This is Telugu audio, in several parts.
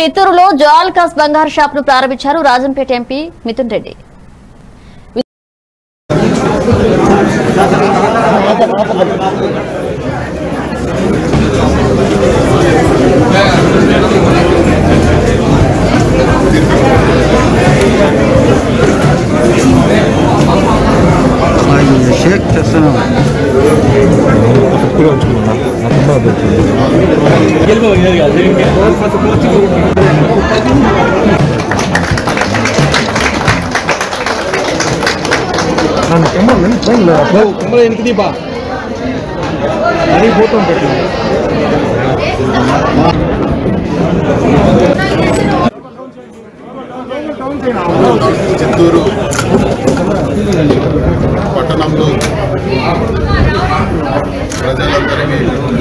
చిత్తూరులో జోయాల్కాస్ బంగారు షాప్ ను ప్రారంభించారు రాజంపేట ఎంపీ మిథున్ రెడ్డి షేక్ చేస్తున్నాం తక్కువగా ఉంచుకున్నా నా తమ్ముడు పెట్టింది నన్ను కెమ్మలు ట్రైన్ లేదు కెమ్మలు ఎనికి దీపా అది పోతాం పెట్టింది చిత్తూరు పట్టణంలో ప్రజలందరికీ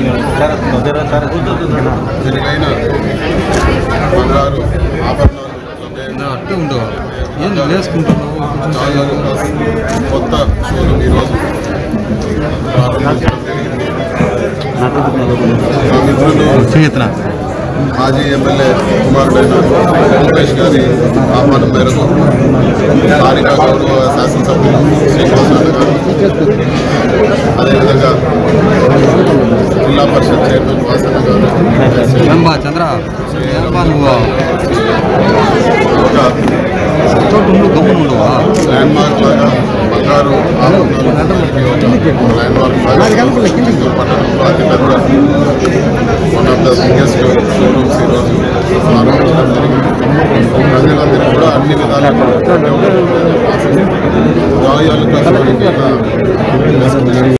మెరుగైన బంగారు ఆభరణాలు అట్టే ఉండవు ఏం వేసుకుంటున్నావు డాలర్ ప్లస్ కొత్త షోరూమ్ ఈరోజు ప్రారంభించడం జరిగింది మా మిత్రులు సుయత్న మాజీ ఎమ్మెల్యే కుమారుడైన లోకేష్ గారి ఆహ్వానం మేరకు స్థానిక గౌరవ శాసనసభ్యులు శ్రీనివాసరావు గారు అదేవిధంగా జిల్లా పరిషత్ చైర్మన్ వాసన గారు ఎంబా చంద్ర ఎంబా నువ్వు ఒక చోటు ఉండు గమ్మున ఉండవా ల్యాండ్ మార్క్ లాగా బంగారు ఆభరణాలు ఒక ల్యాండ్ మార్క్ లాగా చిత్తూరు పట్టణంలో అతిపెద్ద one of the biggest showrooms ఈరోజు ప్రారంభించడం జరిగింది ప్రజలందరికీ కూడా అన్ని విధాలుగా రాయాలు